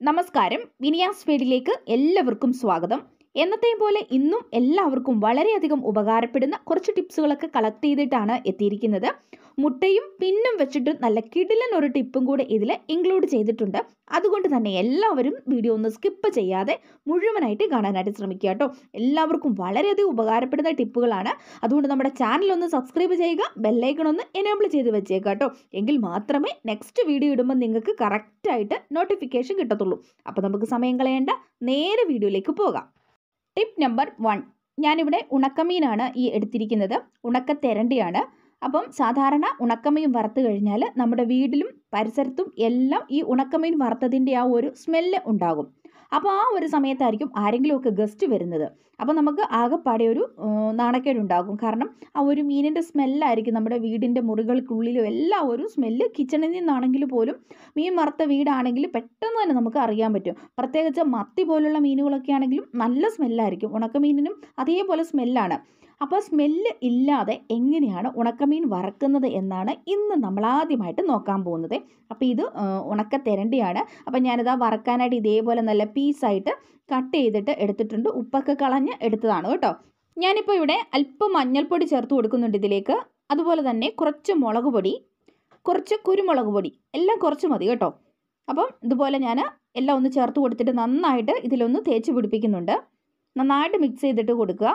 നമസ്കാരം വിനിയാസ് ഫീഡിലേക്ക് എല്ലാവർക്കും സ്വാഗതം എന്നത്തെയും പോലെ ഇന്നും എല്ലാവർക്കും വളരെയധികം ഉപകാരപ്പെടുന്ന കുറച്ച് ടിപ്സുകളൊക്കെ കളക്ട് ചെയ്തിട്ടാണ് എത്തിയിരിക്കുന്നത് മുട്ടയും പിന്നും വെച്ചിട്ട് നല്ല കിടിലൻ ഒരു ടിപ്പും കൂടെ ഇതിൽ ഇൻക്ലൂഡ് ചെയ്തിട്ടുണ്ട് അതുകൊണ്ട് തന്നെ എല്ലാവരും വീഡിയോ ഒന്ന് സ്കിപ്പ് ചെയ്യാതെ മുഴുവനായിട്ട് കാണാനായിട്ട് ശ്രമിക്കുക കേട്ടോ എല്ലാവർക്കും വളരെയധികം ഉപകാരപ്പെടുന്ന ടിപ്പുകളാണ് അതുകൊണ്ട് നമ്മുടെ ചാനൽ ഒന്ന് സബ്സ്ക്രൈബ് ചെയ്യുക ബെല്ലൈക്കൺ ഒന്ന് എനേബിൾ ചെയ്ത് വെച്ചേക്കുക കേട്ടോ എങ്കിൽ മാത്രമേ നെക്സ്റ്റ് വീഡിയോ ഇടുമ്പോൾ നിങ്ങൾക്ക് കറക്റ്റായിട്ട് നോട്ടിഫിക്കേഷൻ കിട്ടത്തുള്ളൂ അപ്പോൾ നമുക്ക് സമയം കളയേണ്ട നേരെ വീഡിയോയിലേക്ക് പോകാം ടിപ്പ് നമ്പർ വൺ ഞാനിവിടെ ഉണക്കമീനാണ് ഈ എടുത്തിരിക്കുന്നത് ഉണക്ക തെരണ്ടിയാണ് അപ്പം സാധാരണ ഉണക്കമീൻ വറുത്ത് കഴിഞ്ഞാൽ നമ്മുടെ വീട്ടിലും പരിസരത്തും എല്ലാം ഈ ഉണക്കമീൻ വറുത്തതിൻ്റെ ആ ഒരു സ്മെല്ല് ഉണ്ടാകും അപ്പോൾ ആ ഒരു സമയത്തായിരിക്കും ആരെങ്കിലുമൊക്കെ ഗസ്റ്റ് വരുന്നത് അപ്പോൾ നമുക്ക് ആകെപ്പാടെ ഒരു നാണക്കേടുണ്ടാകും കാരണം ആ ഒരു മീനിൻ്റെ സ്മെല്ലായിരിക്കും നമ്മുടെ വീടിൻ്റെ മുറികൾക്കുള്ളിലും എല്ലാം ഒരു സ്മെല്ല് കിച്ചണിൽ നിന്നാണെങ്കിൽ പോലും മീൻ വറുത്ത വീടാണെങ്കിൽ പെട്ടെന്ന് തന്നെ നമുക്ക് അറിയാൻ പറ്റും പ്രത്യേകിച്ച് മത്തി പോലുള്ള മീനുകളൊക്കെ ആണെങ്കിലും നല്ല സ്മെല്ലായിരിക്കും ഉണക്കമീനിനും അതേപോലെ സ്മെല്ലാണ് അപ്പോൾ സ്മെല്ല് ഇല്ലാതെ എങ്ങനെയാണ് ഉണക്കമീൻ വറക്കുന്നത് എന്നാണ് ഇന്ന് നമ്മൾ ആദ്യമായിട്ട് നോക്കാൻ പോകുന്നത് അപ്പോൾ ഇത് ഉണക്ക തെരണ്ടിയാണ് അപ്പോൾ ഞാനിതാ വറക്കാനായിട്ട് ഇതേപോലെ നല്ല പീസായിട്ട് കട്ട് ചെയ്തിട്ട് എടുത്തിട്ടുണ്ട് ഉപ്പൊക്കെ കളഞ്ഞ് എടുത്തതാണ് കേട്ടോ ഞാനിപ്പോൾ ഇവിടെ അല്പം മഞ്ഞൾപ്പൊടി ചേർത്ത് കൊടുക്കുന്നുണ്ട് ഇതിലേക്ക് അതുപോലെ തന്നെ കുറച്ച് മുളക് പൊടി കുറച്ച് കുരുമുളക് പൊടി എല്ലാം കുറച്ച് മതി കേട്ടോ അപ്പം ഇതുപോലെ ഞാൻ എല്ലാം ഒന്ന് ചേർത്ത് കൊടുത്തിട്ട് നന്നായിട്ട് ഇതിലൊന്ന് തേച്ച് പിടിപ്പിക്കുന്നുണ്ട് നന്നായിട്ട് മിക്സ് ചെയ്തിട്ട് കൊടുക്കുക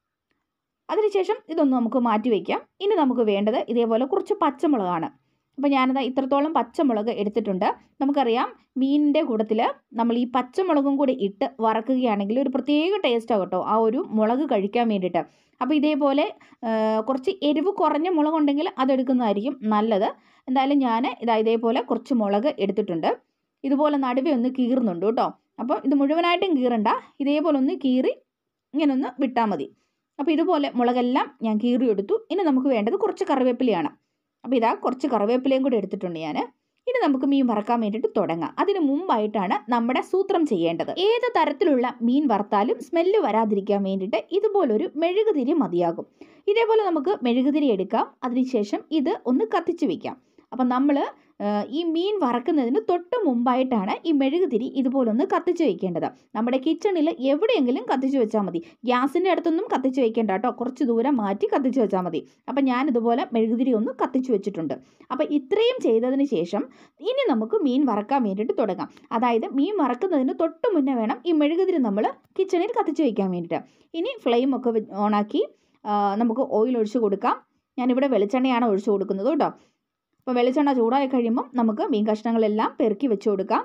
അതിനുശേഷം ഇതൊന്ന് നമുക്ക് മാറ്റി വയ്ക്കാം ഇനി നമുക്ക് വേണ്ടത് ഇതേപോലെ കുറച്ച് പച്ചമുളകാണ് അപ്പോൾ ഞാനത് ഇത്രത്തോളം പച്ചമുളക് എടുത്തിട്ടുണ്ട് നമുക്കറിയാം മീനിൻ്റെ കൂട്ടത്തിൽ നമ്മൾ ഈ പച്ചമുളകും കൂടി ഇട്ട് വറക്കുകയാണെങ്കിൽ ഒരു പ്രത്യേക ടേസ്റ്റാണ് കേട്ടോ ആ ഒരു മുളക് കഴിക്കാൻ വേണ്ടിയിട്ട് അപ്പോൾ ഇതേപോലെ കുറച്ച് എരിവ് കുറഞ്ഞ മുളകുണ്ടെങ്കിൽ അതെടുക്കുന്നതായിരിക്കും നല്ലത് എന്തായാലും ഞാൻ ഇതാ ഇതേപോലെ കുറച്ച് മുളക് എടുത്തിട്ടുണ്ട് ഇതുപോലെ നടുവേ ഒന്ന് കീറുന്നുണ്ട് കേട്ടോ അപ്പോൾ ഇത് മുഴുവനായിട്ടും കീറണ്ട ഇതേപോലെ ഒന്ന് കീറി ഇങ്ങനെ ഒന്ന് വിട്ടാൽ മതി അപ്പോൾ ഇതുപോലെ മുളകെല്ലാം ഞാൻ കീറിയെടുത്തു ഇനി നമുക്ക് വേണ്ടത് കുറച്ച് കറിവേപ്പിലയാണ് അപ്പോൾ ഇതാ കുറച്ച് കറിവേപ്പിലയും കൂടി എടുത്തിട്ടുണ്ട് ഞാൻ ഇനി നമുക്ക് മീൻ വറക്കാൻ വേണ്ടിയിട്ട് തുടങ്ങാം അതിന് മുമ്പായിട്ടാണ് നമ്മുടെ സൂത്രം ചെയ്യേണ്ടത് ഏത് തരത്തിലുള്ള മീൻ വറുത്താലും സ്മെല്ല് വരാതിരിക്കാൻ വേണ്ടിയിട്ട് ഇതുപോലൊരു മെഴുകുതിരി മതിയാകും ഇതേപോലെ നമുക്ക് മെഴുകുതിരി എടുക്കാം അതിനുശേഷം ഇത് ഒന്ന് കത്തിച്ച് വയ്ക്കാം അപ്പം നമ്മൾ ഈ മീൻ വറക്കുന്നതിന് തൊട്ട് മുമ്പായിട്ടാണ് ഈ മെഴുകുതിരി ഇതുപോലൊന്ന് കത്തിച്ച് വെക്കേണ്ടത് നമ്മുടെ കിച്ചണിൽ എവിടെയെങ്കിലും കത്തിച്ച് വെച്ചാൽ മതി ഗ്യാസിൻ്റെ അടുത്തൊന്നും കത്തിച്ച് വെക്കേണ്ട കേട്ടോ കുറച്ച് ദൂരം മാറ്റി കത്തിച്ച് വെച്ചാൽ മതി അപ്പം ഞാൻ ഇതുപോലെ മെഴുകുതിരി ഒന്ന് കത്തിച്ച് വെച്ചിട്ടുണ്ട് അപ്പോൾ ഇത്രയും ചെയ്തതിന് ശേഷം ഇനി നമുക്ക് മീൻ വറക്കാൻ വേണ്ടിയിട്ട് തുടങ്ങാം അതായത് മീൻ വറക്കുന്നതിന് തൊട്ട് മുന്നേ വേണം ഈ മെഴുകുതിരി നമ്മൾ കിച്ചണിൽ കത്തിച്ച് വയ്ക്കാൻ വേണ്ടിയിട്ട് ഇനി ഫ്ലെയിം ഒക്കെ ഓണാക്കി നമുക്ക് ഓയിൽ ഒഴിച്ച് കൊടുക്കാം ഞാനിവിടെ വെളിച്ചെണ്ണയാണ് ഒഴിച്ച് കൊടുക്കുന്നത് കേട്ടോ അപ്പോൾ വെളിച്ചെണ്ണ ചൂടായി കഴിയുമ്പം നമുക്ക് മീൻ കഷ്ണങ്ങളെല്ലാം പെറുക്കി വെച്ച് കൊടുക്കാം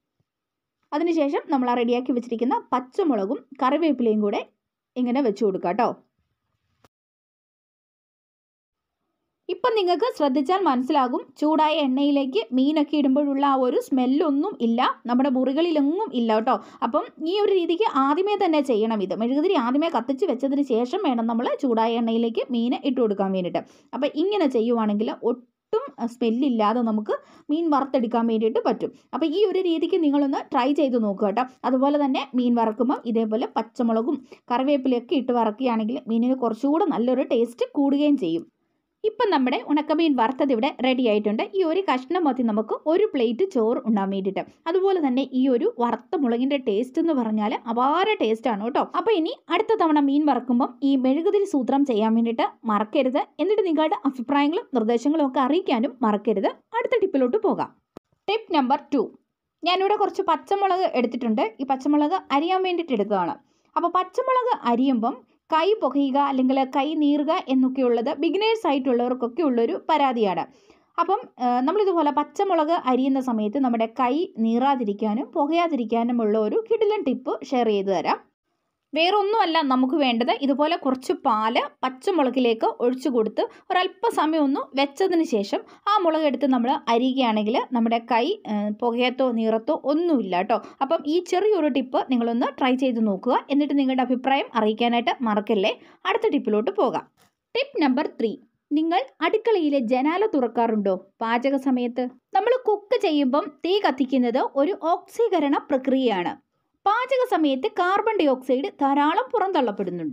അതിനുശേഷം നമ്മൾ ആ റെഡിയാക്കി വെച്ചിരിക്കുന്ന പച്ചമുളകും കറിവേപ്പിലയും കൂടെ ഇങ്ങനെ വെച്ച് കൊടുക്കാം കേട്ടോ ഇപ്പം നിങ്ങൾക്ക് ശ്രദ്ധിച്ചാൽ മനസ്സിലാകും ചൂടായ എണ്ണയിലേക്ക് മീനൊക്കെ ഇടുമ്പോഴുള്ള ആ ഒരു സ്മെല്ലൊന്നും ഇല്ല നമ്മുടെ മുറികളിലൊന്നും ഇല്ല കേട്ടോ അപ്പം ഈ ഒരു രീതിക്ക് ആദ്യമേ തന്നെ ചെയ്യണം ഇത് മെഴുകുതിരി ആദ്യമേ കത്തിച്ച് വെച്ചതിന് ശേഷം വേണം നമ്മൾ ചൂടായ എണ്ണയിലേക്ക് മീൻ ഇട്ട് കൊടുക്കാൻ വേണ്ടിയിട്ട് അപ്പം ഇങ്ങനെ ചെയ്യുവാണെങ്കിൽ ഒട്ടും സ്മെല്ലില്ലാതെ നമുക്ക് മീൻ വറുത്തെടുക്കാൻ വേണ്ടിയിട്ട് പറ്റും അപ്പോൾ ഈ ഒരു രീതിക്ക് നിങ്ങളൊന്ന് ട്രൈ ചെയ്ത് നോക്കുക കേട്ടോ അതുപോലെ തന്നെ മീൻ വറക്കുമ്പോൾ ഇതേപോലെ പച്ചമുളകും കറിവേപ്പിലയൊക്കെ ഇട്ട് വറക്കുകയാണെങ്കിൽ മീനിന് കുറച്ചുകൂടെ നല്ലൊരു ടേസ്റ്റ് കൂടുകയും ചെയ്യും ഇപ്പം നമ്മുടെ ഉണക്കമീൻ വറുത്തത് ഇവിടെ റെഡി ആയിട്ടുണ്ട് ഈ ഒരു കഷ്ണം മതി നമുക്ക് ഒരു പ്ലേറ്റ് ചോറ് ഉണ്ടാൻ വേണ്ടിയിട്ട് അതുപോലെ തന്നെ ഈ ഒരു വറുത്ത മുളകിൻ്റെ ടേസ്റ്റ് എന്ന് പറഞ്ഞാൽ അപാര ടേസ്റ്റാണ് കേട്ടോ അപ്പോൾ ഇനി അടുത്ത തവണ മീൻ വറക്കുമ്പം ഈ മെഴുകുതിരി സൂത്രം ചെയ്യാൻ വേണ്ടിയിട്ട് മറക്കരുത് എന്നിട്ട് നിങ്ങളുടെ അഭിപ്രായങ്ങളും നിർദ്ദേശങ്ങളും ഒക്കെ അറിയിക്കാനും മറക്കരുത് അടുത്ത ടിപ്പിലോട്ട് പോകാം ടിപ്പ് നമ്പർ ടു ഞാനിവിടെ കുറച്ച് പച്ചമുളക് എടുത്തിട്ടുണ്ട് ഈ പച്ചമുളക് അരിയാൻ വേണ്ടിയിട്ട് എടുത്തതാണ് അപ്പോൾ പച്ചമുളക് അരിയുമ്പം കൈ പുകയുക അല്ലെങ്കിൽ കൈ നീറുക എന്നൊക്കെയുള്ളത് ബിഗിനേഴ്സ് ആയിട്ടുള്ളവർക്കൊക്കെ ഉള്ളൊരു പരാതിയാണ് അപ്പം നമ്മളിതുപോലെ പച്ചമുളക് അരിയുന്ന സമയത്ത് നമ്മുടെ കൈ നീറാതിരിക്കാനും പുകയാതിരിക്കാനുമുള്ള ഒരു കിടിലൻ ടിപ്പ് ഷെയർ ചെയ്തു തരാം വേറൊന്നുമല്ല നമുക്ക് വേണ്ടത് ഇതുപോലെ കുറച്ച് പാല് പച്ചമുളകിലേക്ക് ഒഴിച്ചു കൊടുത്ത് ഒരല്പസമയം ഒന്ന് വെച്ചതിന് ശേഷം ആ മുളക് എടുത്ത് നമ്മൾ അരിയുകയാണെങ്കിൽ നമ്മുടെ കൈ പുകയത്തോ നീറത്തോ ഒന്നുമില്ല കേട്ടോ അപ്പം ഈ ചെറിയൊരു ടിപ്പ് നിങ്ങളൊന്ന് ട്രൈ ചെയ്ത് നോക്കുക എന്നിട്ട് നിങ്ങളുടെ അഭിപ്രായം അറിയിക്കാനായിട്ട് മറക്കല്ലേ അടുത്ത ടിപ്പിലോട്ട് പോകാം ടിപ്പ് നമ്പർ ത്രീ നിങ്ങൾ അടുക്കളയിലെ ജനാല തുറക്കാറുണ്ടോ പാചക സമയത്ത് നമ്മൾ കുക്ക് ചെയ്യുമ്പം തീ കത്തിക്കുന്നത് ഒരു ഓക്സീകരണ പ്രക്രിയയാണ് പാചക സമയത്ത് കാർബൺ ഡൈ ഓക്സൈഡ് ധാരാളം പുറന്തള്ളപ്പെടുന്നുണ്ട്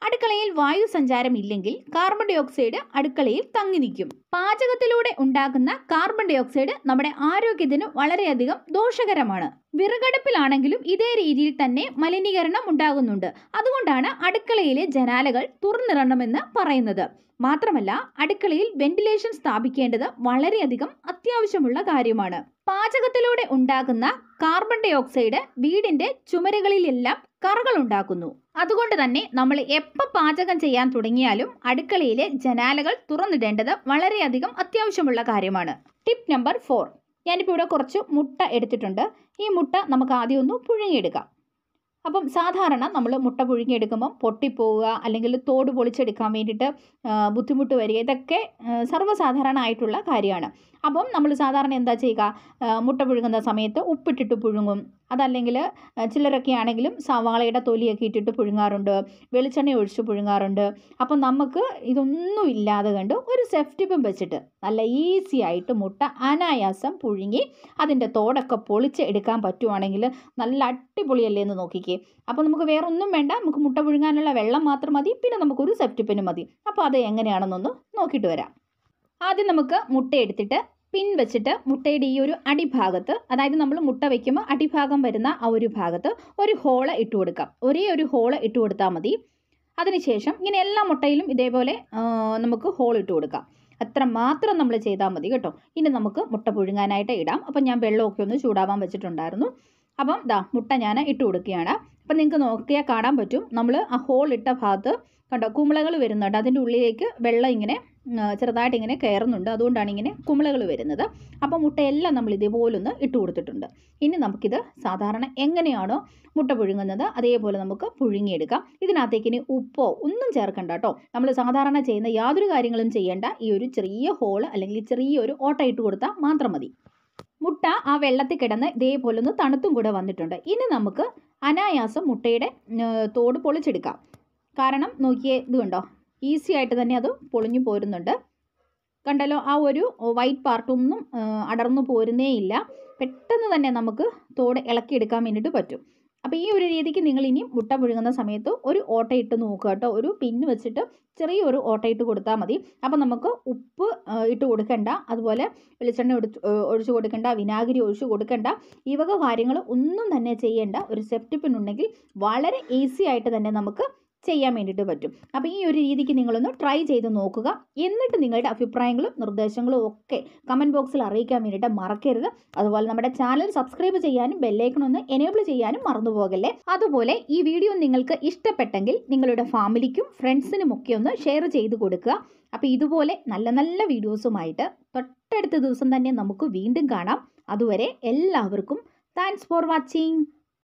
അടുക്കളയിൽ വായു സഞ്ചാരം ഇല്ലെങ്കിൽ കാർബൺ ഡൈ ഓക്സൈഡ് അടുക്കളയിൽ തങ്ങി നിൽക്കും പാചകത്തിലൂടെ ഉണ്ടാകുന്ന കാർബൺ ഡൈ ഓക്സൈഡ് നമ്മുടെ ആരോഗ്യത്തിന് വളരെയധികം ദോഷകരമാണ് വിറകടുപ്പിലാണെങ്കിലും ഇതേ രീതിയിൽ തന്നെ മലിനീകരണം ഉണ്ടാകുന്നുണ്ട് അതുകൊണ്ടാണ് അടുക്കളയിലെ ജനാലകൾ തുറന്നിടണമെന്ന് പറയുന്നത് മാത്രമല്ല അടുക്കളയിൽ വെന്റിലേഷൻ സ്ഥാപിക്കേണ്ടത് വളരെയധികം അത്യാവശ്യമുള്ള കാര്യമാണ് പാചകത്തിലൂടെ ഉണ്ടാകുന്ന കാർബൺ ഡൈ ഓക്സൈഡ് വീടിന്റെ ചുമരുകളിലെല്ലാം കറകൾ ഉണ്ടാക്കുന്നു അതുകൊണ്ട് തന്നെ നമ്മൾ എപ്പോൾ പാചകം ചെയ്യാൻ തുടങ്ങിയാലും അടുക്കളയിലെ ജനാലകൾ തുറന്നിടേണ്ടത് വളരെയധികം അത്യാവശ്യമുള്ള കാര്യമാണ് ടിപ്പ് നമ്പർ ഫോർ ഞാനിപ്പോൾ ഇവിടെ കുറച്ച് മുട്ട എടുത്തിട്ടുണ്ട് ഈ മുട്ട നമുക്ക് ആദ്യം ഒന്ന് പുഴുങ്ങിയെടുക്കാം അപ്പം സാധാരണ നമ്മൾ മുട്ട പുഴുങ്ങിയെടുക്കുമ്പം പൊട്ടിപ്പോവുക അല്ലെങ്കിൽ തോട് പൊളിച്ചെടുക്കാൻ വേണ്ടിയിട്ട് ആ, ബുദ്ധിമുട്ട് വരിക ഇതൊക്കെ ആ, സർവ്വസാധാരണ ആയിട്ടുള്ള കാര്യമാണ് അപ്പം നമ്മൾ സാധാരണ എന്താ ചെയ്യുക ആ, മുട്ട പുഴുങ്ങുന്ന സമയത്ത് ഉപ്പിട്ടിട്ട് പുഴുങ്ങും അതല്ലെങ്കിൽ ആ, ചിലരൊക്കെ ആണെങ്കിലും സവാളയുടെ തൊലിയൊക്കെ ഇട്ടിട്ട് പുഴുങ്ങാറുണ്ട് വെളിച്ചെണ്ണ ഒഴിച്ച് പുഴുങ്ങാറുണ്ട് അപ്പം നമുക്ക് ഇതൊന്നും ഇല്ലാതെ കണ്ട് ഒരു സെഫ്റ്റിപ്പും വെച്ചിട്ട് നല്ല ഈസി ആയിട്ട് മുട്ട അനായാസം പുഴുങ്ങി അതിൻ്റെ തോടൊക്കെ പൊളിച്ച് എടുക്കാൻ പറ്റുവാണെങ്കിൽ നല്ല അടിപൊളിയല്ലേ എന്ന് നോക്കിക്കേ അപ്പോൾ നമുക്ക് വേറെ ഒന്നും വേണ്ട നമുക്ക് മുട്ട പുഴുങ്ങാനുള്ള വെള്ളം മാത്രം മതി പിന്നെ നമുക്കൊരു സെഫ്റ്റിപ്പിന് മതി അപ്പോൾ അത് എങ്ങനെയാണെന്നൊന്ന് നോക്കിയിട്ട് വരാം ആദ്യം നമുക്ക് മുട്ട എടുത്തിട്ട് പിൻ വെച്ചിട്ട് മുട്ടയുടെ ഈ ഒരു അടിഭാഗത്ത് അതായത് നമ്മൾ മുട്ട വയ്ക്കുമ്പോൾ അടിഭാഗം വരുന്ന ആ ഒരു ഭാഗത്ത് ഒരു ഹോള് ഇട്ട് കൊടുക്കാം ഒരേ ഒരു ഹോള് ഇട്ട് കൊടുത്താൽ മതി അതിനുശേഷം ഇങ്ങനെ എല്ലാ മുട്ടയിലും ഇതേപോലെ ആ, നമുക്ക് ഹോൾ ഇട്ട് കൊടുക്കാം അത്ര മാത്രം നമ്മൾ ചെയ്താൽ മതി കേട്ടോ ഇനി നമുക്ക് മുട്ട പുഴുങ്ങാനായിട്ട് ഇടാം അപ്പം ഞാൻ വെള്ളമൊക്കെ ഒന്ന് ചൂടാവാൻ വെച്ചിട്ടുണ്ടായിരുന്നു അപ്പം ദാ മുട്ട ഞാൻ ഇട്ട് കൊടുക്കുകയാണ് അപ്പം നിങ്ങൾക്ക് നോക്കിയാൽ കാണാൻ പറ്റും നമ്മൾ ആ ഹോൾ ഇട്ട ഭാഗത്ത് കണ്ടോ കുമിളകൾ വരുന്നുണ്ട് അതിൻ്റെ ഉള്ളിലേക്ക് വെള്ളം ഇങ്ങനെ ഉം, ചെറുതായിട്ട് ഇങ്ങനെ കയറുന്നുണ്ട് അതുകൊണ്ടാണ് ഇങ്ങനെ കുമിളകൾ വരുന്നത് അപ്പോൾ മുട്ടയെല്ലാം നമ്മൾ ഇതേപോലൊന്ന് ഇട്ട് കൊടുത്തിട്ടുണ്ട് ഇനി നമുക്കിത് സാധാരണ എങ്ങനെയാണോ മുട്ട പുഴുങ്ങുന്നത് അതേപോലെ നമുക്ക് പുഴുങ്ങിയെടുക്കാം ഇതിനകത്തേക്ക് ഇനി ഉപ്പോ ഒന്നും ചേർക്കണ്ട കേട്ടോ നമ്മൾ സാധാരണ ചെയ്യുന്ന യാതൊരു കാര്യങ്ങളും ചെയ്യേണ്ട ഈ ഒരു ചെറിയ ഹോള് അല്ലെങ്കിൽ ചെറിയൊരു ഓട്ട ഇട്ട് കൊടുത്താൽ മാത്രം മതി മുട്ട ആ വെള്ളത്തിൽ കിടന്ന് ഇതേപോലെ ഒന്ന് തണുത്തും കൂടെ വന്നിട്ടുണ്ട് ഇനി നമുക്ക് അനായാസം മുട്ടയുടെ ഉം, തോട് പൊളിച്ചെടുക്കാം കാരണം നോക്കിയേ ഇത് കണ്ടോ ഈസി ആയിട്ട് തന്നെ അത് പൊളിഞ്ഞു പോരുന്നുണ്ട് കണ്ടല്ലോ ആ ഒരു വൈറ്റ് പാർട്ടൊന്നും ആ, അടർന്നു പോരുന്നേ ഇല്ല പെട്ടെന്ന് തന്നെ നമുക്ക് തോട് ഇളക്കിയെടുക്കാൻ വേണ്ടിയിട്ട് പറ്റും അപ്പോൾ ഈ ഒരു രീതിക്ക് നിങ്ങൾ ഇനി മുട്ട പുഴുങ്ങുന്ന സമയത്ത് ഒരു ഓട്ട ഇട്ട് നോക്കുക കേട്ടോ ഒരു പിന്ന് വെച്ചിട്ട് ചെറിയൊരു ഓട്ട ഇട്ട് കൊടുത്താൽ മതി അപ്പോൾ നമുക്ക് ഉപ്പ് ആ, ഇട്ട് കൊടുക്കണ്ട അതുപോലെ വെളിച്ചെണ്ണ ഒടിച്ച് ഒഴിച്ച് കൊടുക്കണ്ട വിനാഗിരി ഒഴിച്ച് കൊടുക്കണ്ട ഈ വക കാര്യങ്ങൾ ഒന്നും തന്നെ ചെയ്യേണ്ട ഒരു സെപ്റ്റിപ്പിനുണ്ടെങ്കിൽ വളരെ ഈസി ആയിട്ട് തന്നെ നമുക്ക് ചെയ്യാൻ വേണ്ടിയിട്ട് പറ്റും അപ്പോൾ ഈ ഒരു രീതിക്ക് നിങ്ങളൊന്ന് ട്രൈ ചെയ്ത് നോക്കുക എന്നിട്ട് നിങ്ങളുടെ അഭിപ്രായങ്ങളും നിർദ്ദേശങ്ങളും ഒക്കെ കമൻറ്റ് ബോക്സിൽ അറിയിക്കാൻ വേണ്ടിയിട്ട് മറക്കരുത് അതുപോലെ നമ്മുടെ ചാനൽ സബ്സ്ക്രൈബ് ചെയ്യാനും ബെല്ലൈക്കൺ ഒന്ന് എനേബിൾ ചെയ്യാനും മറന്നു പോകല്ലേ അതുപോലെ ഈ വീഡിയോ നിങ്ങൾക്ക് ഇഷ്ടപ്പെട്ടെങ്കിൽ നിങ്ങളുടെ ഫാമിലിക്കും ഫ്രണ്ട്സിനും ഒക്കെ ഒന്ന് ഷെയർ ചെയ്ത് കൊടുക്കുക അപ്പോൾ ഇതുപോലെ നല്ല നല്ല വീഡിയോസുമായിട്ട് തൊട്ടടുത്ത ദിവസം തന്നെ നമുക്ക് വീണ്ടും കാണാം അതുവരെ എല്ലാവർക്കും താങ്ക്സ് ഫോർ വാച്ചിങ്